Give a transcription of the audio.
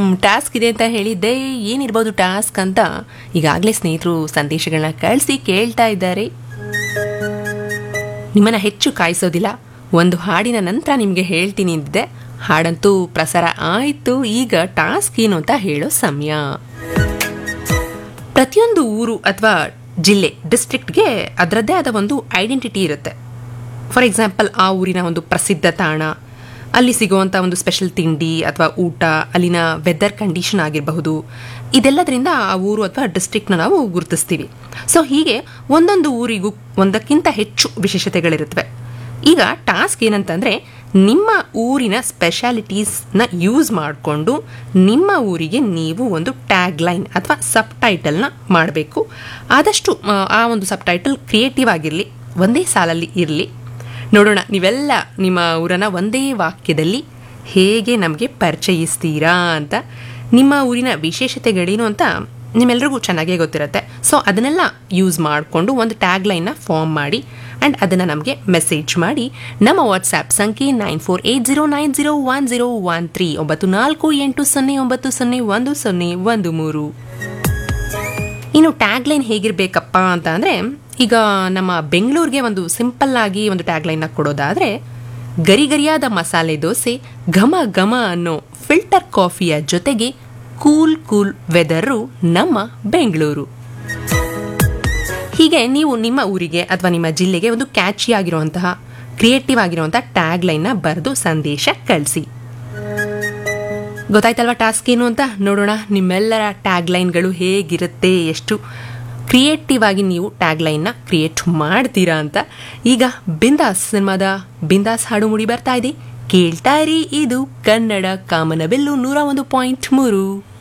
task ಇದೆ ಅಂತ ಹೇಳಿದ್ದೆ ಏನಿರ್ಬೋದು ಟಾಸ್ಕ್ ಅಂತ ಈಗಾಗಲೇ ಸ್ನೇಹಿತರು ಸಂದೇಶಗಳನ್ನ ಕಳಿಸಿ ಕೇಳ್ತಾ ಇದ್ದಾರೆ ನಿಮ್ಮನ್ನ ಹೆಚ್ಚು ಕಾಯಿಸೋದಿಲ್ಲ ಒಂದು ಹಾಡಿನ ನಂತರ ನಿಮಗೆ ಹೇಳ್ತೀನಿ ಅಂದಿದ್ದೆ ಹಾಡಂತೂ ಪ್ರಸಾರ ಆಯಿತು ಈಗ ಟಾಸ್ಕ್ ಏನು ಅಂತ ಹೇಳೋ ಸಮಯ ಪ್ರತಿಯೊಂದು ಊರು ಅಥವಾ ಜಿಲ್ಲೆ ಡಿಸ್ಟ್ರಿಕ್ಟ್ಗೆ ಅದರದ್ದೇ ಆದ ಒಂದು ಐಡೆಂಟಿಟಿ ಇರುತ್ತೆ ಫಾರ್ ಎಕ್ಸಾಂಪಲ್ ಆ ಊರಿನ ಒಂದು ಪ್ರಸಿದ್ಧ ತಾಣ ಅಲ್ಲಿ ಸಿಗುವಂಥ ಒಂದು ಸ್ಪೆಷಲ್ ತಿಂಡಿ ಅಥವಾ ಊಟ ಅಲ್ಲಿನ ವೆದರ್ ಕಂಡೀಷನ್ ಆಗಿರಬಹುದು ಇದೆಲ್ಲದರಿಂದ ಆ ಊರು ಅಥವಾ ಡಿಸ್ಟ್ರಿಕ್ಟ್ನ ನಾವು ಗುರುತಿಸ್ತೀವಿ ಸೊ ಹೀಗೆ ಒಂದೊಂದು ಊರಿಗೂ ಒಂದಕ್ಕಿಂತ ಹೆಚ್ಚು ವಿಶೇಷತೆಗಳಿರುತ್ತವೆ ಈಗ ಟಾಸ್ಕ್ ಏನಂತಂದರೆ ನಿಮ್ಮ ಊರಿನ ಸ್ಪೆಷಾಲಿಟೀಸ್ನ ಯೂಸ್ ಮಾಡಿಕೊಂಡು ನಿಮ್ಮ ಊರಿಗೆ ನೀವು ಒಂದು ಟ್ಯಾಗ್ ಲೈನ್ ಅಥವಾ ಸಬ್ ಟೈಟಲ್ನ ಮಾಡಬೇಕು ಆದಷ್ಟು ಆ, ಆ ಒಂದು ಸಬ್ ಟೈಟಲ್ ಕ್ರಿಯೇಟಿವ್ ಆಗಿರಲಿ ಒಂದೇ ಸಾಲಲ್ಲಿ ಇರಲಿ ನೋಡೋಣ ನೀವೆಲ್ಲ ನಿಮ್ಮ ಊರನ್ನ ಒಂದೇ ವಾಕ್ಯದಲ್ಲಿ ಹೇಗೆ ನಮಗೆ ಪರಿಚಯಿಸ್ತೀರಾ ಅಂತ ನಿಮ್ಮ ಊರಿನ ವಿಶೇಷತೆಗಳೇನು ಅಂತ ನಿಮ್ಮೆಲ್ರಿಗೂ ಚೆನ್ನಾಗೇ ಗೊತ್ತಿರುತ್ತೆ ಸೊ ಅದನ್ನೆಲ್ಲ ಯೂಸ್ ಮಾಡಿಕೊಂಡು ಒಂದು ಟ್ಯಾಗ್ ಲೈನ್ನ ಫಾರ್ಮ್ ಮಾಡಿ ಆ್ಯಂಡ್ ಅದನ್ನು ನಮಗೆ ಮೆಸೇಜ್ ಮಾಡಿ ನಮ್ಮ ವಾಟ್ಸ್ಆ್ಯಪ್ ಸಂಖ್ಯೆ nine four eight zero nine zero one zero one three ಒಂಬತ್ತು ನಾಲ್ಕು ಎಂಟು ಸೊನ್ನೆ ಒಂಬತ್ತು ಸೊನ್ನೆ ಒಂದು ಸೊನ್ನೆ ಒಂದು ಮೂರು ಇನ್ನು ಟ್ಯಾಗ್ ಲೈನ್ ಹೇಗಿರಬೇಕಪ್ಪ ಅಂತ ಅಂದರೆ ಈಗ ನಮ್ಮ ಬೆಂಗಳೂರಿಗೆ ಒಂದು ಸಿಂಪಲ್ ಆಗಿ ಒಂದು ಟ್ಯಾಗ್ ಲೈನ್ನ ಕೊಡೋದಾದರೆ ಗರಿಗರಿಯಾದ ಮಸಾಲೆ ದೋಸೆ ಘಮ ಘಮ ಅನ್ನೋ ಫಿಲ್ಟರ್ ಕಾಫಿಯ ಜೊತೆಗೆ ಕೂಲ್ ಕೂಲ್ ವೆದರು ನಮ್ಮ ಬೆಂಗಳೂರು ಹೀಗೆ ನೀವು ನಿಮ್ಮ ಊರಿಗೆ ಅಥವಾ ನಿಮ್ಮ ಜಿಲ್ಲೆಗೆ ಒಂದು ಕ್ಯಾಚಿ ಆಗಿರುವಂತಹ ಕ್ರಿಯೇಟಿವ್ ಆಗಿರುವಂತಹ ಟ್ಯಾಗ್ ಲೈನ್ನ ಬರೆದು ಸಂದೇಶ ಕಳಿಸಿ ಗೊತ್ತಾಯ್ತಲ್ವಾ ಟಾಸ್ಕ್ ಏನು ಅಂತ ನೋಡೋಣ ನಿಮ್ಮೆಲ್ಲರ ಟ್ಯಾಗ್ ಲೈನ್ಗಳು ಹೇಗಿರುತ್ತೆ ಎಷ್ಟು ಕ್ರಿಯೇಟಿವ್ ಆಗಿ ನೀವು ಟ್ಯಾಗ್ ಲೈನ್ನ ಕ್ರಿಯೇಟ್ ಮಾಡ್ತೀರಾ ಅಂತ ಈಗ ಬಿಂದಾಸ್ ಸಿನಿಮಾದ ಬಿಂದಾಸ್ ಹಾಡು ಮುಡಿ ಬರ್ತಾ ಇದೆ ಕೇಳ್ತಾ ಇರಿ ಇದು ಕನ್ನಡ ಕಾಮನಬೆಲ್ಲು ನೂರ ಒಂದು ಪಾಯಿಂಟ್ ಮೂರು